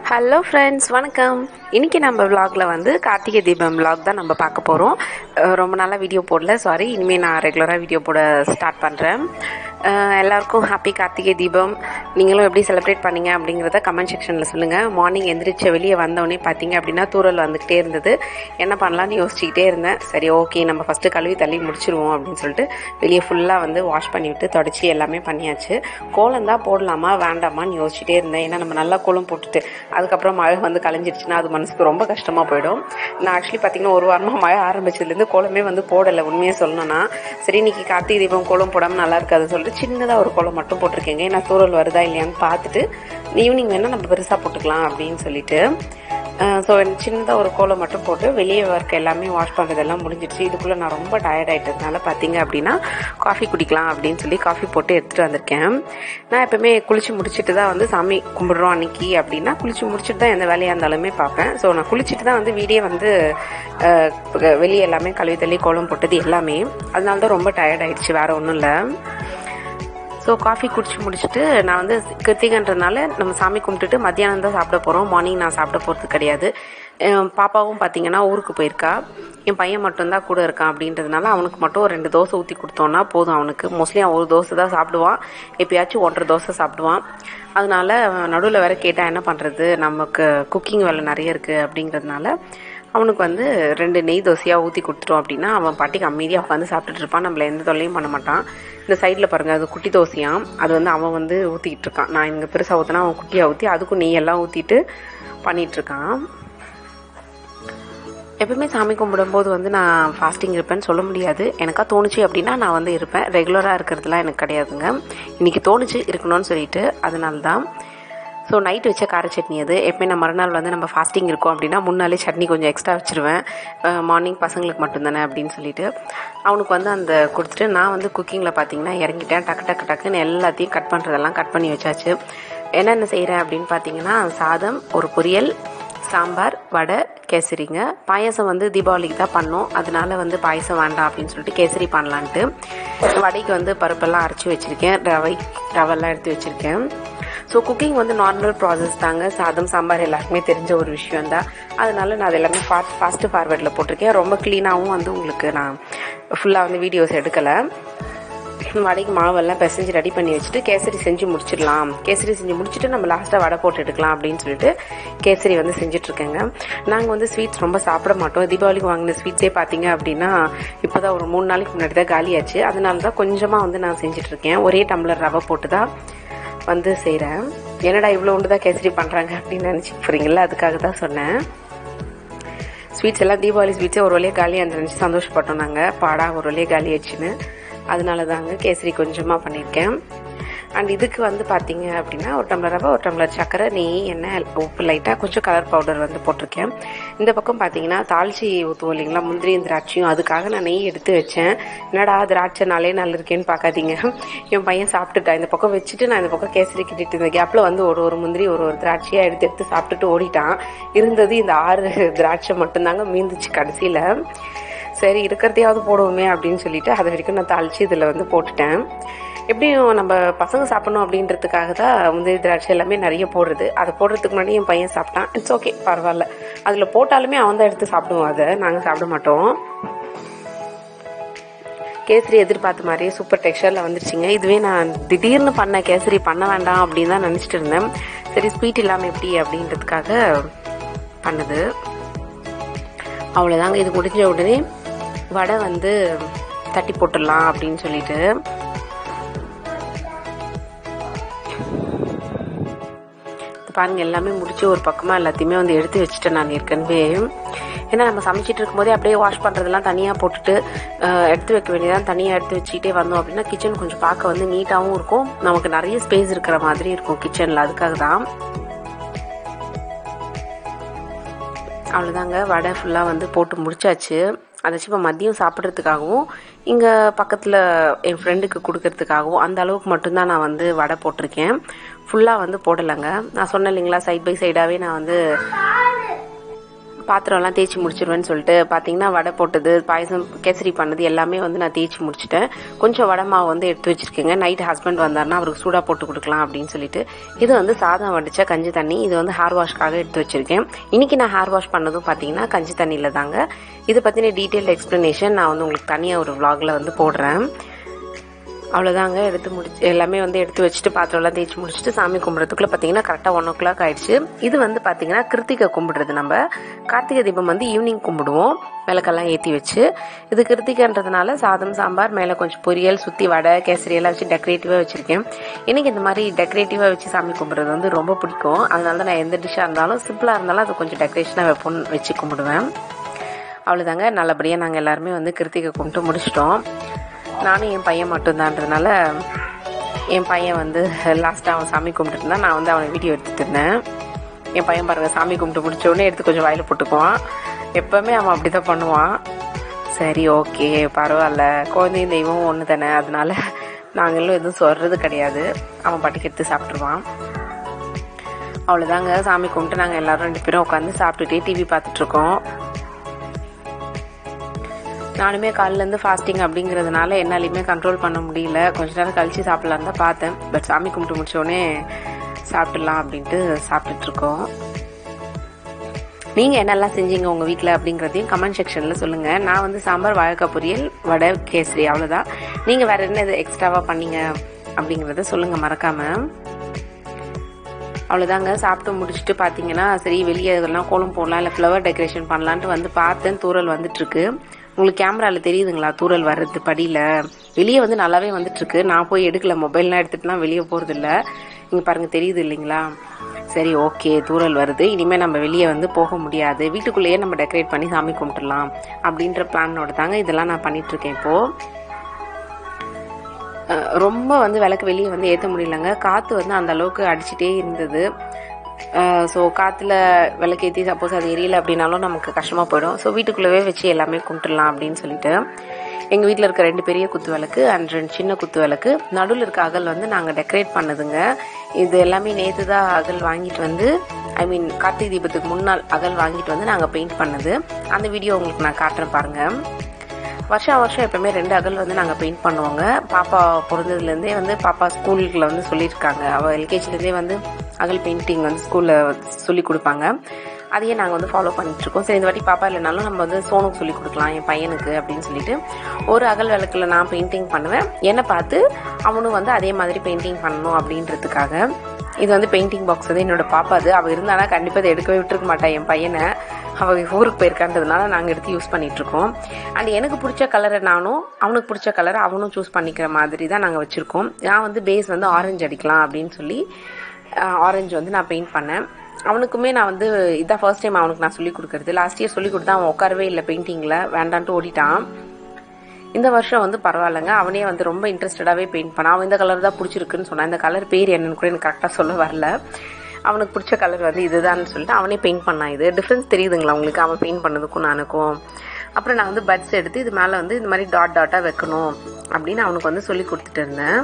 hello friends வணக்கம் இன்றைக்கி நம்ம vlogல வந்து கார்த்திகை தீபம் vlog தான் நம்ம பார்க்க போகிறோம் ரொம்ப நாளாக வீடியோ போடல சாரி இனிமேல் நான் ரெகுலராக வீடியோ போட ஸ்டார்ட் பண்ணுறேன் எல்லாருக்கும் ஹாப்பி கார்த்திகை தீபம் நீங்களும் எப்படி செலிப்ரேட் பண்ணீங்க அப்படிங்கிறத கமெண்ட் செக்ஷனில் சொல்லுங்கள் மார்னிங் எந்திரிச்ச வெளியே வந்தோடனே பார்த்தீங்க அப்படின்னா தூரல் வந்துக்கிட்டே இருந்தது என்ன பண்ணலான்னு யோசிச்சுக்கிட்டே இருந்தேன் சரி ஓகே நம்ம ஃபஸ்ட்டு கழுவி தள்ளி முடிச்சிருவோம் அப்படின்னு சொல்லிட்டு வெளியே ஃபுல்லாக வந்து வாஷ் பண்ணிவிட்டு தொடச்சி எல்லாமே பண்ணியாச்சு கோலம் தான் போடலாமா வேண்டாமான்னு யோசிச்சுட்டே இருந்தேன் ஏன்னா நம்ம நல்லா கோலம் போட்டுட்டு அதுக்கப்புறம் மழை வந்து கலைஞ்சிருச்சுன்னா அது மனசுக்கு ரொம்ப கஷ்டமாக போயிடும் நான் ஆக்சுவலி பார்த்தீங்கன்னா ஒரு வாரமாக மழை ஆரம்பிச்சதுலேருந்து கோலமே வந்து போடலை உண்மையாக சொல்லணும்னா சரி இன்னைக்கு கார்த்திகை தீபம் கோலம் போடாமல் நல்லா இருக்காதுன்னு சொல்லிட்டு சின்னதாக ஒரு கோலம் மட்டும் போட்டிருக்கேங்க ஏன்னா தூரல் வருதா இல்லையான்னு பார்த்துட்டு ஈவினிங் வேணால் நம்ம பெருசாக போட்டுக்கலாம் அப்படின்னு சொல்லிட்டு ஸோ சின்னதாக ஒரு கோலம் மட்டும் போட்டு வெளியே ஒர்க் எல்லாமே வாஷ் பண்ணுறதெல்லாம் முடிஞ்சிடுச்சு இதுக்குள்ளே நான் ரொம்ப டயர்ட் ஆகிட்டதுனால பார்த்தீங்க அப்படின்னா காஃபி குடிக்கலாம் அப்படின்னு சொல்லி காஃபி போட்டு எடுத்துகிட்டு வந்திருக்கேன் நான் எப்பவுமே குளிச்சு முடிச்சுட்டு தான் வந்து சாமி கும்பிடுறோம் அன்னைக்கு அப்படின்னா குளிச்சு முடிச்சுட்டு தான் எந்த வேலையாக இருந்தாலுமே பார்ப்பேன் ஸோ நான் குளிச்சுட்டு தான் வந்து வீடியோ வந்து அஹ், வெளியே எல்லாமே கழுவி தள்ளி கோலம் போட்டது எல்லாமே அதனால தான் ரொம்ப டயர்ட் ஆயிடுச்சு வேற ஒன்றும் இல்லை ஸோ காஃபி குடிச்சு முடிச்சுட்டு நான் வந்து கிருத்திகன்றதுனால நம்ம சாமி கும்பிட்டுட்டு மத்தியானம் தான் சாப்பிட போகிறோம் மார்னிங் நான் சாப்பிட போகிறது கிடையாது அஹ் பாப்பாவும் பார்த்தீங்கன்னா ஊருக்கு போயிருக்கா என் பையன் மட்டும்தான் கூட இருக்கான் அப்படின்றதுனால அவனுக்கு மட்டும் ஒரு ரெண்டு தோசை ஊற்றி கொடுத்தோன்னா போதும் அவனுக்கு மோஸ்ட்லி அவன் ஒரு தோசை தான் சாப்பிடுவான் எப்பயாச்சும் ஒன்றரை தோசை சாப்பிடுவான் அதனால நடுவில் வேற கேட்டால் என்ன பண்ணுறது நமக்கு குக்கிங் வேலை நிறைய இருக்குது அப்படிங்கிறதுனால அவனுக்கு வந்து ரெண்டு நெய் தோசையாக ஊற்றி கொடுத்துட்டோம் அப்படின்னா அவன் பாட்டிக்கு அமைதியாக உட்காந்து சாப்பிட்டுட்டு இருப்பான் நம்மள எந்த தொல்லையும் பண்ண மாட்டான் இந்த சைடில் பாருங்கள் அது குட்டி தோசையாம் அது வந்து அவன் வந்து ஊற்றிக்கிட்டு இருக்கான் நான் இங்கே பெருசாக ஊற்றினா அவன் குட்டியாக ஊற்றி அதுக்கும் நெய் எல்லாம் ஊற்றிட்டு பண்ணிட்டு இருக்கான் எப்பவுமே சாமி கும்பிடும்போது வந்து நான் ஃபாஸ்டிங் இருப்பேன்னு சொல்ல முடியாது எனக்கா தோணுச்சு அப்படின்னா நான் வந்து இருப்பேன் ரெகுலராக இருக்கிறதுலாம் எனக்கு கிடையாதுங்க இன்னைக்கு தோணுச்சு இருக்கணும்னு சொல்லிட்டு அதனால தான் ஸோ நைட் வச்ச கார சட்னி அது எப்பவுமே நான் மறுநாள் வந்து நம்ம ஃபாஸ்டிங் இருக்கோம் அப்படின்னா முன்னாலே சட்னி கொஞ்சம் எக்ஸ்ட்ரா வச்சுருவேன் மார்னிங் பசங்களுக்கு மட்டும்தானே அப்படின்னு சொல்லிட்டு அவனுக்கு வந்து அந்த கொடுத்துட்டு நான் வந்து குக்கிங்கில் பார்த்தீங்கன்னா இறங்கிட்டேன் டக்கு டக்கு டக்குன்னு எல்லாத்தையும் கட் பண்ணுறதெல்லாம் கட் பண்ணி வச்சாச்சு என்னென்ன செய்கிறேன் அப்படின்னு பார்த்தீங்கன்னா சாதம் ஒரு பொரியல் சாம்பார் வடை கேசரிங்க பாயசம் வந்து தீபாவளிக்கு தான் பண்ணோம் அதனால வந்து பாயசம் வேண்டாம் அப்படின்னு சொல்லிட்டு கேசரி பண்ணலான்ட்டு வடைக்கு வந்து பருப்பெல்லாம் அரைச்சி வச்சுருக்கேன் ரவை ரவெல்லாம் எடுத்து வச்சுருக்கேன் ஸோ குக்கிங் வந்து நார்மல் ப்ராசஸ் தாங்க சாதம் சாம்பார் எல்லாருக்குமே தெரிஞ்ச ஒரு விஷயம் தான் அதனால நான் அது எல்லாமே ஃபாஸ்ட் ஃபாஸ்ட்டு ஃபார்வேர்டில் போட்டிருக்கேன் ரொம்ப க்ளீனாகவும் வந்து உங்களுக்கு நான் ஃபுல்லாக வந்து வீடியோஸ் எடுக்கலை வடைக்கு மாவெல்லாம் பிசைஞ்சு ரெடி பண்ணி வச்சுட்டு கேசரி செஞ்சு முடிச்சிடலாம் கேசரி செஞ்சு முடிச்சுட்டு நம்ம லாஸ்ட்டாக வடை போட்டு எடுக்கலாம் அப்படின்னு சொல்லிட்டு கேசரி வந்து செஞ்சுட்ருக்கேங்க நாங்கள் வந்து ஸ்வீட்ஸ் ரொம்ப சாப்பிட மாட்டோம் தீபாவளிக்கு வாங்கின ஸ்வீட்ஸே பார்த்தீங்க அப்படின்னா இப்போ தான் ஒரு மூணு நாளைக்கு முன்னாடி தான் காலியாச்சு அதனால தான் கொஞ்சமாக வந்து நான் செஞ்சுட்ருக்கேன் ஒரே டம்ளர் ரவை போட்டு தான் வந்து செய்கிறேன் என்னடா இவ்வளோ ஒன்று தான் கேசரி பண்ணுறாங்க அப்படின்னு நினச்சிட்டு போகிறீங்களா அதுக்காக தான் சொன்னேன் ஸ்வீட்ஸ் எல்லாம் தீபாவளி ஸ்வீட்ஸே ஒரு வழியாக காலியாக இருந்துச்சு சந்தோஷப்பட்டோம் நாங்கள் பாடா ஒரு வழியாக காலி ஆயிடுச்சுன்னு அதனால தாங்க கேசரி கொஞ்சமாக பண்ணியிருக்கேன் அண்ட் இதுக்கு வந்து பார்த்தீங்க அப்படின்னா ஒரு டம்ளர் ரவை ஒரு டம்ளர் சக்கரை நெய் எண்ணெய் உப்பு லைட்டாக கொஞ்சம் கலர் பவுடர் வந்து போட்டிருக்கேன் இந்த பக்கம் பார்த்தீங்கன்னா தாளிச்சி ஊற்றுவோம் இல்லைங்களா முந்திரியும் திராட்சையும் அதுக்காக நான் நெய் எடுத்து வச்சேன் என்னடா திராட்சை நாளே நாள் இருக்கேன்னு பார்க்காதீங்க என் பையன் சாப்பிட்டுட்டான் இந்த பக்கம் வச்சுட்டு நான் இந்த பக்கம் கேசரி கிட்டிட்டு இருந்த கேப்பில் வந்து ஒரு ஒரு முந்திரி ஒரு ஒரு திராட்சையாக எடுத்து எடுத்து சாப்பிட்டுட்டு ஓடிட்டான் இருந்தது இந்த ஆறு திராட்சை மட்டும்தாங்க மீந்துச்சு கடைசியில் சரி இருக்கிறதையாவது போடுவோமே அப்படின்னு சொல்லிட்டு அது வரைக்கும் நான் தாளிச்சு இதில் வந்து போட்டுட்டேன் எப்படியும் நம்ம பசங்க சாப்பிடணும் அப்படின்றதுக்காக தான் முந்திரி திராட்சை எல்லாமே நிறைய போடுறது அதை போடுறதுக்கு முன்னாடி என் பையன் சாப்பிட்டான் இட்ஸ் ஓகே பரவாயில்ல அதில் போட்டாலுமே அவன் தான் எடுத்து சாப்பிடுவோம் அதை நாங்கள் சாப்பிட மாட்டோம் கேசரி எதிர்பார்த்த மாதிரியே சூப்பர் டெக்ஸ்டரில் வந்துருச்சுங்க இதுவே நான் திடீர்னு பண்ண கேசரி பண்ண வேண்டாம் அப்படின்னு தான் நினச்சிட்டு இருந்தேன் சரி ஸ்வீட் இல்லாமல் எப்படி அப்படின்றதுக்காக பண்ணுது அவ்வளோதாங்க இது முடிஞ்ச உடனே வடை வந்து தட்டி போட்டுடலாம் அப்படின்னு சொல்லிட்டு இது பாருங்க எல்லாமே முடிச்சு ஒரு பக்கமாக எல்லாத்தையுமே வந்து எடுத்து வச்சுட்டேன் நான் ஏற்கனவே ஏன்னா நம்ம சமைச்சிட்டு இருக்கும்போதே அப்படியே வாஷ் பண்ணுறதெல்லாம் தனியாக போட்டுட்டு அஹ், எடுத்து வைக்க வேண்டியதான் தனியாக எடுத்து வச்சுக்கிட்டே வந்தோம் அப்படின்னா கிச்சன் கொஞ்சம் பார்க்க வந்து நீட்டாகவும் இருக்கும் நமக்கு நிறைய ஸ்பேஸ் இருக்கிற மாதிரி இருக்கும் கிச்சனில் அதுக்காக தான் அவ்வளோதாங்க வடை ஃபுல்லாக வந்து போட்டு முடிச்சாச்சு அதாச்சும் இப்போ மதியம் சாப்பிட்றதுக்காகவும் இங்கே பக்கத்தில் என் ஃப்ரெண்டுக்கு கொடுக்கறதுக்காகவும் அந்த அளவுக்கு மட்டும்தான் நான் வந்து வடை போட்டிருக்கேன் ஃபுல்லாக வந்து போடலைங்க நான் சொன்னேன் இல்லைங்களா சைட் பை சைடாகவே நான் வந்து பாத்திரம்லாம் தேய்ச்சி முடிச்சிருவேன்னு சொல்லிட்டு பார்த்தீங்கன்னா வடை போட்டது பாயசம் கேசரி பண்ணது எல்லாமே வந்து நான் தேய்ச்சி முடிச்சிட்டேன் கொஞ்சம் வடை மாவு வந்து எடுத்து வச்சிருக்கேங்க நைட் ஹஸ்பண்ட் வந்தாருன்னா அவருக்கு சூடாக போட்டு கொடுக்கலாம் அப்படின்னு சொல்லிட்டு இது வந்து சாதம் வடிச்ச கஞ்சி தண்ணி இது வந்து ஹேர் வாஷ்க்காக எடுத்து வச்சிருக்கேன் இன்னைக்கு நான் ஹேர் வாஷ் பண்ணதும் பார்த்தீங்கன்னா கஞ்சி தண்ணியில் தாங்க இது பற்றின டீட்டெயில் எக்ஸ்ப்ளனேஷன் நான் வந்து உங்களுக்கு தனியாக ஒரு vlogல வந்து போடுறேன் அவ்வளோதாங்க எடுத்து முடிச்சு எல்லாமே வந்து எடுத்து வச்சுட்டு பாத்திரம்லாம் தேய்ச்சி முடிச்சுட்டு சாமி கும்பிட்றதுக்குள்ளே பார்த்தீங்கன்னா கரெக்டாக ஒன் ஓ கிளாக் ஆயிடுச்சு இது வந்து பார்த்தீங்கன்னா கிருத்திகை கும்பிடுறது நம்ம கார்த்திகை தீபம் வந்து ஈவினிங் கும்பிடுவோம் விளக்கெல்லாம் ஏற்றி வச்சு இது கிருத்திகைன்றதுனால சாதம் சாம்பார் மேலே கொஞ்சம் பொரியல் சுற்றி வடை கேசரி எல்லாம் வச்சு டெக்கரேட்டிவாக வச்சுருக்கேன் எனக்கு இந்த மாதிரி டெக்கரேட்டிவாக வச்சு சாமி கும்பிட்றது வந்து ரொம்ப பிடிக்கும் அதனால தான் நான் எந்த டிஷ்ஷாக இருந்தாலும் சிம்பிளாக இருந்தாலும் அது கொஞ்சம் டெக்கரேஷனாக வைப்போம் வச்சு கும்பிடுவேன் அவ்வளோதாங்க நல்லபடியாக நாங்கள் எல்லாருமே வந்து கிருத்திகை கும்பிட்டு முடிச்சிட்டோம் நானும் என் பையன் மட்டும்தான்றதுனால என் பையன் வந்து லாஸ்ட்டாக அவன் சாமி கும்பிட்டுட்டு இருந்தான் நான் வந்து அவனை வீடியோ எடுத்துட்டு இருந்தேன் என் பையன் பாருங்க சாமி கும்பிட்டு முடிச்ச உடனே எடுத்து கொஞ்சம் வாயில் போட்டுக்குவான் எப்பவுமே அவன் அப்படி தான் பண்ணுவான் சரி ஓகே பரவாயில்ல குழந்தையும் தெய்வம் ஒன்று தானே அதனால நாங்களும் எதுவும் சொல்கிறது கிடையாது அவன் பாட்டுக்கு எடுத்து சாப்பிட்ருவான் அவ்வளோதாங்க சாமி கும்பிட்டு நாங்கள் எல்லாரும் ரெண்டு பேரும் உட்காந்து சாப்பிட்டுட்டே டிவி பார்த்துட்ருக்கோம் நானுமே காலிலேருந்து ஃபாஸ்டிங் அப்படிங்கிறதுனால என்னாலையுமே கண்ட்ரோல் பண்ண முடியல கொஞ்ச நேரம் கழிச்சு சாப்பிட்லான்னு தான் பார்த்தேன் பட் சாமி கும்பிட்டு முடிச்சோடனே சாப்பிட்டுடலாம் அப்படின்ட்டு சாப்பிட்டுட்டு இருக்கோம் நீங்கள் என்னெல்லாம் செஞ்சீங்க உங்கள் வீட்டில் அப்படிங்கிறதையும் கமெண்ட் செக்ஷனில் சொல்லுங்கள் நான் வந்து சாம்பார் வாழைக்காய் பொரியல் வடை கேசரி அவ்வளோதான் நீங்கள் வேறு என்ன இது எக்ஸ்ட்ராவாக பண்ணீங்க அப்படிங்கிறத சொல்லுங்கள் மறக்காமல் அவ்வளோதாங்க சாப்பிட்டு முடிச்சுட்டு பார்த்தீங்கன்னா சரி வெளியே இதெல்லாம் கோலம் போடலாம் இல்லை ஃப்ளவர் டெக்கரேஷன் பண்ணலான்ட்டு வந்து பார்த்தேன் தூரல் வந்துட்டுருக்கு உங்களுக்கு கேமராவில் தெரியுதுங்களா தூரல் வர்றது படியில் வெளியே வந்து நல்லாவே வந்துட்டுருக்கு நான் போய் எடுக்கல மொபைல்லாம் எடுத்துட்டுலாம் வெளியே போகிறதில்ல இங்கே பாருங்கள் தெரியுது இல்லைங்களா சரி ஓகே தூரல் வருது இனிமேல் நம்ம வெளியே வந்து போக முடியாது வீட்டுக்குள்ளேயே நம்ம டெக்கரேட் பண்ணி சாமி கும்பிட்டுலாம் அப்படின்ற பிளானோட தாங்க இதெல்லாம் நான் பண்ணிகிட்ருக்கேன் இப்போது அஹ் ரொம்ப வந்து விளக்கு வெளியே வந்து ஏற்ற முடியலங்க காற்று வந்து அந்த அளவுக்கு அடிச்சிட்டே இருந்தது ஸோ காற்றுல விளக்கேற்றி சப்போஸ் அது எரியல அப்படின்னாலும் நமக்கு கஷ்டமாக போயிடும் ஸோ வீட்டுக்குள்ளவே வச்சு எல்லாமே கும்பிட்டுலாம் அப்படின்னு சொல்லிட்டு எங்கள் வீட்டில் இருக்க ரெண்டு பெரிய குத்து விளக்கு அண்ட் ரெண்டு சின்ன குத்து விளக்கு நடுவில் இருக்க அகல் வந்து நாங்கள் டெக்கரேட் பண்ணதுங்க இது எல்லாமே நேற்று தான் அகல் வாங்கிட்டு வந்து ஐ மீன் கார்த்திகை தீபத்துக்கு முன்னாள் அகல் வாங்கிட்டு வந்து நாங்கள் பெயிண்ட் பண்ணது அந்த வீடியோ உங்களுக்கு நான் காட்டுறேன் பாருங்கள் வருஷம் வருஷம் எப்பவுமே ரெண்டு அகல் வந்து நாங்கள் பெயிண்ட் பண்ணுவோங்க பாப்பா பிறந்ததுலேருந்தே வந்து பாப்பா ஸ்கூலுக்குள்ள வந்து சொல்லியிருக்காங்க அவள் எல்கேஜிலேருந்தே வந்து அகல் பெயிண்டிங் வந்து ஸ்கூலில் சொல்லி கொடுப்பாங்க அதையே நாங்கள் வந்து ஃபாலோ பண்ணிட்டு இருக்கோம் சரி இந்த வாட்டி பாப்பா இல்லைனாலும் நம்ம வந்து சோனுக்கு சொல்லி கொடுக்கலாம் என் பையனுக்கு அப்படின்னு சொல்லிட்டு ஒரு அகல் விளக்குல நான் பெயிண்டிங் பண்ணுவேன் என்னை பார்த்து அவனும் வந்து அதே மாதிரி பெயிண்டிங் பண்ணணும் அப்படின்றதுக்காக இது வந்து பெயிண்டிங் பாக்ஸ் வந்து என்னோட பாப்பா அது அவள் இருந்தானா கண்டிப்பாக அதை எடுக்கவே விட்டுருக்க மாட்டா என் பையனை அவள் ஊருக்கு போயிருக்கான்றதுனால நாங்கள் எடுத்து யூஸ் பண்ணிட்டு இருக்கோம் அண்ட் எனக்கு பிடிச்ச கலரை நானும் அவனுக்கு பிடிச்ச கலரை அவனும் சூஸ் பண்ணிக்கிற மாதிரி தான் நாங்கள் வச்சுருக்கோம் நான் வந்து பேஸ் வந்து ஆரஞ்சு அடிக்கலாம் அப்படின்னு சொல்லி ஆரஞ்சு வந்து நான் பெயிண்ட் பண்ணேன் அவனுக்குமே நான் வந்து இதான் ஃபர்ஸ்ட் டைம் அவனுக்கு நான் சொல்லி கொடுக்குறது லாஸ்ட் இயர் சொல்லி கொடுத்தா அவன் உட்காரவே இல்லை பெயிண்டிங்கில் வேண்டான்ட்டு ஓடிட்டான் இந்த வருஷம் வந்து பரவாயில்லைங்க அவனே வந்து ரொம்ப இன்ட்ரெஸ்டடாகவே பெயிண்ட் பண்ணான் அவன் இந்த கலர் தான் பிடிச்சிருக்குன்னு சொன்னான் இந்த கலர் பேர் என்னன்னு கூட எனக்கு கரெக்டாக சொல்ல வரல அவனுக்கு பிடிச்ச கலர் வந்து இதுதான்னு சொல்லிட்டு அவனே பெயிண்ட் பண்ணான் இது டிஃப்ரென்ஸ் தெரியுதுங்களா உங்களுக்கு அவன் பெயிண்ட் பண்ணதுக்கும் நானுக்கும் அப்புறம் நான் வந்து பட்ஸ் எடுத்து இது மேலே வந்து இந்த மாதிரி டாட் டாட்டாக வைக்கணும் அப்படின்னு அவனுக்கு வந்து சொல்லி கொடுத்துட்டு இருந்தேன்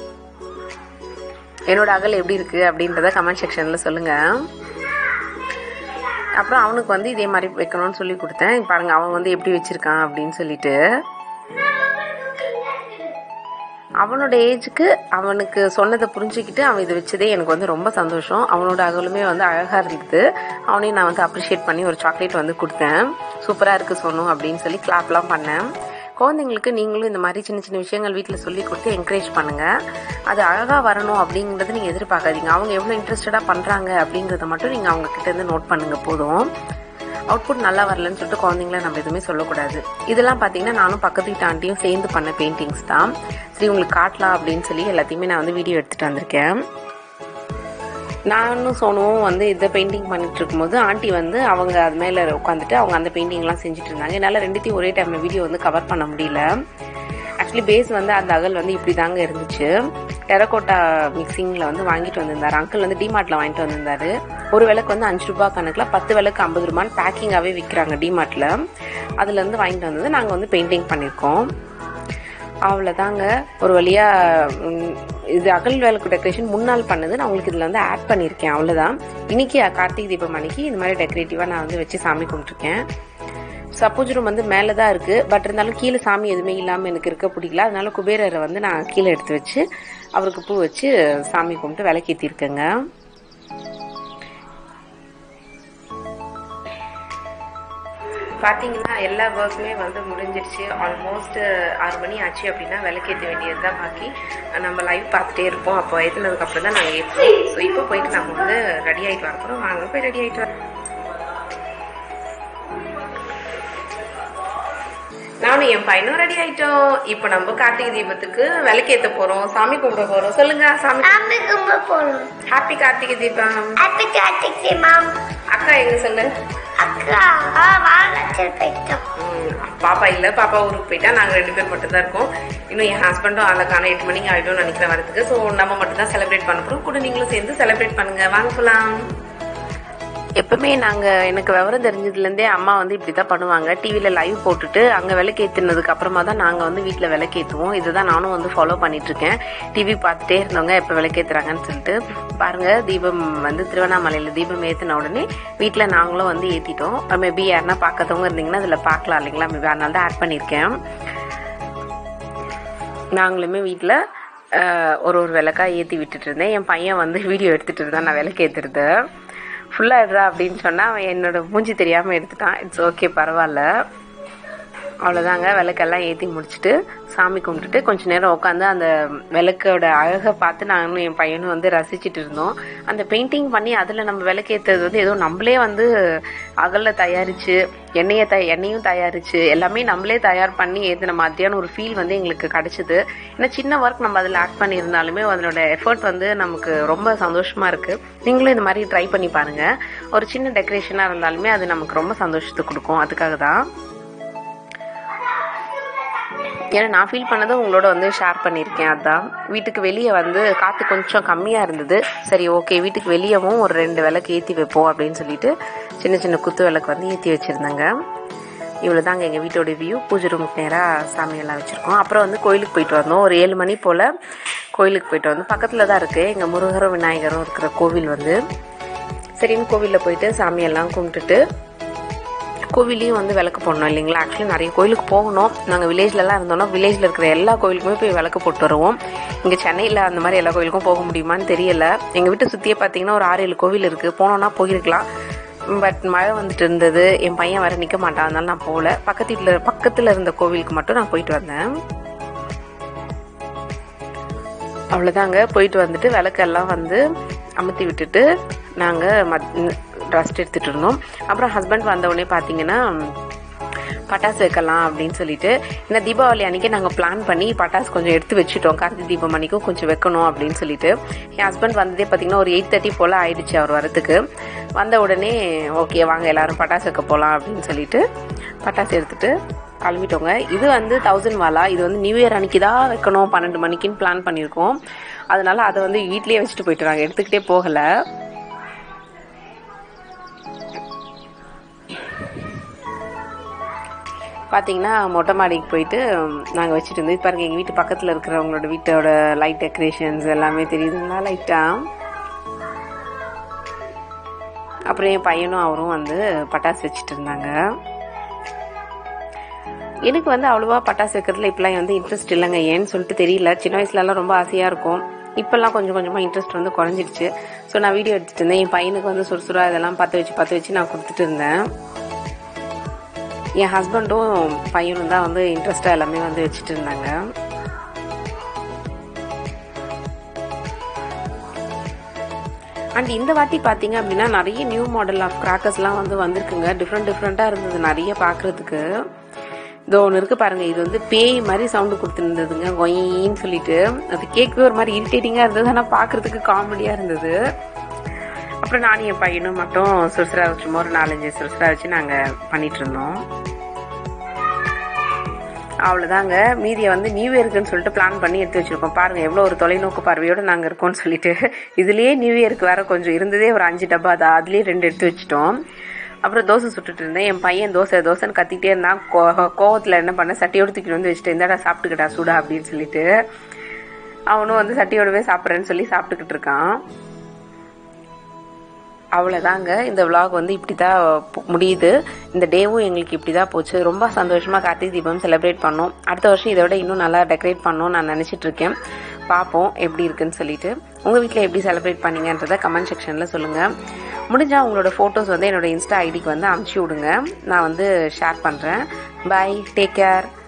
என்னோட அகல் எப்படி இருக்குது அப்படின்றத கமெண்ட் செக்ஷனில் சொல்லுங்கள் அப்புறம் அவனுக்கு வந்து இதே மாதிரி வைக்கணும்னு சொல்லி கொடுத்தேன் பாருங்க அவன் வந்து எப்படி வச்சிருக்கான் அப்படின்னு சொல்லிட்டு அவனோட ஏஜுக்கு அவனுக்கு சொன்னதை புரிஞ்சுக்கிட்டு அவன் இதை வச்சதே எனக்கு வந்து ரொம்ப சந்தோஷம் அவனோட அகலுமே வந்து அழகாக இருந்தது அவனையும் நான் வந்து அப்ரிஷியேட் பண்ணி ஒரு சாக்லேட் வந்து கொடுத்தேன் சூப்பராக இருக்குது சொன்னோம் அப்படின்னு சொல்லி கிளாப்லாம் பண்ணேன் குழந்தைங்களுக்கு நீங்களும் இந்த மாதிரி சின்ன சின்ன விஷயங்கள் வீட்டில் சொல்லி கொடுத்து என்கரேஜ் பண்ணுங்கள் அது அழகாக வரணும் அப்படிங்கிறத நீங்கள் எதிர்பார்க்காதீங்க அவங்க எவ்வளோ இன்ட்ரெஸ்டடாக பண்ணுறாங்க அப்படிங்கிறத மட்டும் நீங்கள் அவங்க கிட்ட இருந்து நோட் பண்ணுங்கள் போதும் அவுட்புட் நல்லா வரலன்னு சொல்லிட்டு குழந்தைங்கள நம்ம எதுவுமே சொல்லக்கூடாது இதெல்லாம் பார்த்தீங்கன்னா நானும் பக்கத்து வீட்டு ஆண்டியும் சேர்ந்து பண்ண பெயிண்டிங்ஸ் தான் சரி உங்களுக்கு காட்டலாம் அப்படின்னு சொல்லி எல்லாத்தையுமே நான் வந்து வீடியோ எடுத்துகிட்டு வந்திருக்கேன் நானும் சோனுவும் வந்து இதை பெயிண்டிங் பண்ணிட்டு இருக்கும்போது ஆண்டி வந்து அவங்க அது மேலே உட்காந்துட்டு அவங்க அந்த பெயிண்டிங்லாம் செஞ்சுட்டு இருந்தாங்க என்னால் ரெண்டுத்தையும் ஒரே டைமில் வீடியோ வந்து கவர் பண்ண முடியல ஆக்சுவலி பேஸ் வந்து அந்த அகல் வந்து இப்படி தாங்க இருந்துச்சு டெரகோட்டா மிக்சிங்கில் வந்து வாங்கிட்டு வந்திருந்தாரு அங்கிள் வந்து டிமார்ட்டில் வாங்கிட்டு வந்திருந்தாரு ஒரு விளக்கு வந்து அஞ்சு ரூபாய் கணக்கில் பத்து விளக்கு ஐம்பது ரூபான்னு பேக்கிங்காகவே விற்கிறாங்க டிமார்ட்டில் அதுலேருந்து வாங்கிட்டு வந்தது நாங்கள் வந்து பெயிண்டிங் பண்ணியிருக்கோம் அவ்வளோதாங்க ஒரு வழியாக இது அகல் விளக்கு டெக்கரேஷன் முன்னாள் பண்ணது நான் உங்களுக்கு இதில் வந்து ஆட் பண்ணியிருக்கேன் அவ்வளோதான் இன்னைக்கு கார்த்திகை தீபம் அன்னைக்கு இந்த மாதிரி டெக்கரேட்டிவாக நான் வந்து வச்சு சாமி கும்பிட்டுருக்கேன் சப்போஸ் ரூம் வந்து மேலே தான் இருக்குது பட் இருந்தாலும் கீழே சாமி எதுவுமே இல்லாமல் எனக்கு இருக்க பிடிக்கல அதனால குபேரரை வந்து நான் கீழே எடுத்து வச்சு அவருக்கு பூ வச்சு சாமி கும்பிட்டு விளக்கேற்றிருக்கேங்க பார்த்தீங்கன்னா எல்லா ஒர்க்குமே வந்து முடிஞ்சிருச்சு ஆல்மோஸ்ட் ஆறு மணி ஆச்சு அப்படின்னா விளக்கேற்ற வேண்டியது தான் பாக்கி நம்ம லைவ் பார்த்துட்டே இருப்போம் அப்போ ஏற்றுனதுக்கு அப்புறம் தான் நாங்கள் ஏற்றுவோம் ஸோ இப்போ போயிட்டு நம்ம வந்து ரெடி ஆகிட்டு வரப்போகிறோம் வாங்க போய் ரெடி ஆகிட்டு வரோம் நானும் என் பையனும் ரெடி ஆயிட்டோம் இப்போ நம்ம கார்த்திகை தீபத்துக்கு விளக்கேத்த போறோம் சாமி கும்பிட போறோம் சொல்லுங்க சாமி சாமி கும்பிட போறோம் ஹாப்பி கார்த்திகை தீபம் ஹாப்பி கார்த்திகை மேம் அக்கா எங்க சொல்லு அக்கா ஆ வாழச்சல் போயிட்டோம் ம், பாப்பா இல்ல பாப்பா ஊருக்கு போயிட்டா நாங்க ரெண்டு பேர் மட்டும் தான் இருக்கோம் இன்னும் என் ஹஸ்பண்டும் ஆளுக்கான எட்டு மணிக்கு ஆயிடும் நினைக்கிறேன் வரதுக்கு ஸோ நம்ம மட்டும் தான் செலிப்ரேட் பண்ண போறோம் கூட நீங்களும் சேர்ந்து செலிப்ரேட் பண்ணுங்க வாங்க போலாம் எப்பவுமே நாங்க எனக்கு விவரம் தெரிஞ்சதுல இருந்தே அம்மா வந்து இப்படி தான் பண்ணுவாங்க டிவில லைவ் போட்டுட்டு அங்க விளக்கேத்துனதுக்கு அப்புறமா தான் நாங்க வந்து வீட்ல விளக்கேத்துவோம் இதுதான் நானும் வந்து ஃபாலோ பண்ணிட்டு இருக்கேன் டிவி பார்த்துட்டே இருந்தவங்க எப்ப விளக்கேத்துறாங்கன்னு சொல்லிட்டு பாருங்க தீபம் வந்து திருவண்ணாமலையில தீபம் ஏத்தின உடனே வீட்ல நாங்களும் வந்து ஏத்திட்டோம் மேபி யாருன்னா பார்க்காதவங்க இருந்தீங்கன்னா அதுல பார்க்கலாம் இல்லைங்களா மேபி அதனால தான் ஆட் பண்ணியிருக்கேன் நாங்களுமே வீட்டில் ஒரு ஒரு விளக்கா ஏற்றி விட்டுட்டு இருந்தேன் என் பையன் வந்து வீடியோ எடுத்துட்டு இருந்தான் நான் விளக்கு ஏற்றுறது ஃபுல்லாக எடுறா அப்படின்னு சொன்னால் அவன் என்னோட மூஞ்சி தெரியாமல் எடுத்துட்டான் இட்ஸ் ஓகே பரவாயில்ல அவ்வளோதாங்க விளக்கெல்லாம் ஏற்றி முடிச்சுட்டு சாமி கும்பிட்டுட்டு கொஞ்ச நேரம் உட்காந்து அந்த விளக்கோட அழகை பார்த்து நானும் என் பையனும் வந்து ரசிச்சிட்டு இருந்தோம் அந்த பெயிண்டிங் பண்ணி அதில் நம்ம விளக்கேற்றுறது வந்து ஏதோ நம்மளே வந்து அகலில் தயாரித்து எண்ணெயை த எண்ணெயும் தயாரித்து எல்லாமே நம்மளே தயார் பண்ணி ஏற்றின மாதிரியான ஒரு ஃபீல் வந்து எங்களுக்கு கிடச்சிது ஏன்னா சின்ன ஒர்க் நம்ம அதில் ஆட் பண்ணியிருந்தாலுமே அதனோட எஃபர்ட் வந்து நமக்கு ரொம்ப சந்தோஷமாக இருக்குது நீங்களும் இந்த மாதிரி ட்ரை பண்ணி பாருங்கள் ஒரு சின்ன டெக்கரேஷனாக இருந்தாலுமே அது நமக்கு ரொம்ப சந்தோஷத்தை கொடுக்கும் அதுக்காக தான் ஏன்னா நான் ஃபீல் பண்ணதை உங்களோட வந்து ஷேர் பண்ணியிருக்கேன் அதான் வீட்டுக்கு வெளியே வந்து காற்று கொஞ்சம் கம்மியாக இருந்தது சரி ஓகே வீட்டுக்கு வெளியவும் ஒரு ரெண்டு விளக்கு ஏற்றி வைப்போம் அப்படின்னு சொல்லிட்டு சின்ன சின்ன குத்து விளக்கு வந்து ஏற்றி வச்சுருந்தேங்க இவ்வளோ தாங்க எங்கள் வீட்டோட வியூ பூஜை ரூமுக்கு நேராக சாமியெல்லாம் வச்சுருக்கோம் அப்புறம் வந்து கோயிலுக்கு போயிட்டு வந்தோம் ஒரு ஏழு மணி போல் கோயிலுக்கு போயிட்டு வந்தோம் பக்கத்தில் தான் இருக்குது எங்கள் முருகரும் விநாயகரும் இருக்கிற கோவில் வந்து சரின்னு கோவிலில் போயிட்டு சாமியெல்லாம் கும்பிட்டுட்டு கோவிலையும் வந்து விளக்கு போடணும் இல்லைங்களா ஆக்சுவலி நிறைய கோயிலுக்கு போகணும் நாங்கள் வில்லேஜ்லலாம் இருந்தோம்னா வில்லேஜில் இருக்கிற எல்லா கோயிலுக்குமே போய் விளக்கு போட்டு வருவோம் இங்கே சென்னையில் அந்த மாதிரி எல்லா கோயிலுக்கும் போக முடியுமான்னு தெரியல எங்கள் வீட்டை சுற்றியே பார்த்தீங்கன்னா ஒரு ஆறு ஏழு கோவில் இருக்குது போனோன்னா போயிருக்கலாம் பட் மழை வந்துட்டு இருந்தது என் பையன் வர நிற்க மாட்டான் அதனால நான் போகல பக்கத்து வீட்டில் பக்கத்தில் இருந்த கோவிலுக்கு மட்டும் நான் போயிட்டு வந்தேன் அவ்வளோதாங்க போயிட்டு வந்துட்டு விளக்கெல்லாம் வந்து அமுத்தி விட்டுட்டு நாங்கள் மத் ரெஸ்ட் எடுத்துகிட்டு இருந்தோம் அப்புறம் ஹஸ்பண்ட் வந்தவுடனே பார்த்தீங்கன்னா பட்டாசு வைக்கலாம் அப்படின்னு சொல்லிட்டு இந்த தீபாவளி அன்றைக்கி நாங்கள் பிளான் பண்ணி பட்டாசு கொஞ்சம் எடுத்து வச்சுட்டோம் கார்த்திகை தீபம் அன்றைக்கும் கொஞ்சம் வைக்கணும் அப்படின்னு சொல்லிட்டு என் ஹஸ்பண்ட் வந்ததே பார்த்தீங்கன்னா ஒரு எயிட் தேர்ட்டி போல் ஆயிடுச்சு அவர் வரத்துக்கு வந்த உடனே ஓகே வாங்க எல்லாரும் பட்டாசு வைக்க போகலாம் அப்படின்னு சொல்லிட்டு பட்டாசு எடுத்துட்டு கிளம்பிட்டோங்க இது வந்து தௌசண்ட் வாலா இது வந்து நியூ இயர் அன்னைக்கு தான் வைக்கணும் பன்னெண்டு மணிக்குன்னு பிளான் பண்ணியிருக்கோம் அதனால அதை வந்து வீட்லேயே வச்சுட்டு போயிட்டு நாங்கள் எடுத்துக்கிட்டே போகலை பார்த்தீங்கன்னா மொட்டை மாடிக்கு போயிட்டு நாங்கள் வச்சுட்டு இருந்தோம் இது பாருங்க எங்கள் வீட்டு பக்கத்தில் இருக்கிறவங்களோட வீட்டோட லைட் டெக்கரேஷன்ஸ் எல்லாமே தெரியுதுங்களா லைட்டாக அப்புறம் என் பையனும் அவரும் வந்து பட்டாசு வச்சுட்டு இருந்தாங்க எனக்கு வந்து அவ்வளோவா பட்டாசு வைக்கிறதுல இப்பெல்லாம் வந்து இன்ட்ரெஸ்ட் இல்லைங்க ஏன்னு சொல்லிட்டு தெரியல சின்ன வயசுலலாம் ரொம்ப ஆசையாக இருக்கும் இப்போல்லாம் கொஞ்சம் கொஞ்சமாக இன்ட்ரெஸ்ட் வந்து குறைஞ்சிருச்சு ஸோ நான் வீடியோ எடுத்துகிட்டு இருந்தேன் என் பையனுக்கு வந்து சுறுசுறா இதெல்லாம் பற்ற வச்சு பற்ற வச்சு நான் கொடுத்துட்டு இருந்தேன் என் ஹஸ்பண்டும் பையனும் தான் வந்து இன்ட்ரெஸ்டாக எல்லாமே வந்து வச்சுட்டு இருந்தாங்க அண்ட் இந்த வாட்டி பார்த்தீங்க அப்படின்னா நிறைய நியூ மாடல் ஆஃப் கிராக்கர்ஸ்லாம் வந்து வந்திருக்குங்க டிஃப்ரெண்ட் டிஃப்ரெண்ட்டாக இருந்தது நிறைய பார்க்குறதுக்கு இதோ ஒன்று இருக்கு பாருங்க இது வந்து பேய் மாதிரி சவுண்டு கொடுத்துருந்ததுங்க கொயின்னு சொல்லிட்டு அது கேட்கவே ஒரு மாதிரி இரிட்டேட்டிங்காக இருந்தது ஆனால் பார்க்குறதுக்கு காமெடியாக இருந்தது அப்புறம் நானும் என் பையனும் மட்டும் சுறுசுறா சும்மா ஒரு நாலஞ்சு சுறுசுறா வச்சு நாங்கள் பண்ணிட்டு இருந்தோம் அவ்வளோதாங்க மீதியை வந்து நியூ இயருக்குன்னு சொல்லிட்டு பிளான் பண்ணி எடுத்து வச்சிருக்கோம் பாருங்க எவ்வளோ ஒரு தொலைநோக்கு பார்வையோடு நாங்கள் இருக்கோம்னு சொல்லிட்டு இதுலேயே நியூ இயருக்கு வேற கொஞ்சம் இருந்ததே ஒரு அஞ்சு டப்பா தான் அதுலேயே ரெண்டு எடுத்து வச்சிட்டோம் அப்புறம் தோசை சுட்டுட்டு இருந்தேன் என் பையன் தோசை தோசைன்னு கத்திக்கிட்டே இருந்தான் கோ கோவத்தில் என்ன பண்ண சட்டையோடு தூக்கிட்டு வந்து வச்சுட்டு இந்தாடா சாப்பிட்டுக்கிட்டா சூடா அப்படின்னு சொல்லிட்டு அவனும் வந்து சட்டியோடவே சாப்பிட்றேன்னு சொல்லி சாப்பிட்டுக்கிட்டு இருக்கான் அவ்வளோதாங்க இந்த vlog வந்து இப்படி தான் முடியுது இந்த டேவும் எங்களுக்கு இப்படி தான் போச்சு ரொம்ப சந்தோஷமாக கார்த்திகை தீபம் செலிப்ரேட் பண்ணோம் அடுத்த வருஷம் இதை விட இன்னும் நல்லா டெக்கரேட் பண்ணோம் நான் நினச்சிட்டு இருக்கேன் பார்ப்போம் எப்படி இருக்குன்னு சொல்லிட்டு உங்கள் வீட்டில் எப்படி செலிப்ரேட் பண்ணீங்கன்றதை கமெண்ட் செக்ஷனில் சொல்லுங்கள் முடிஞ்சால் உங்களோட ஃபோட்டோஸ் வந்து என்னோட இன்ஸ்டா ஐடிக்கு வந்து அனுப்பிச்சி விடுங்க நான் வந்து ஷேர் பண்ணுறேன் பை டேக் கேர்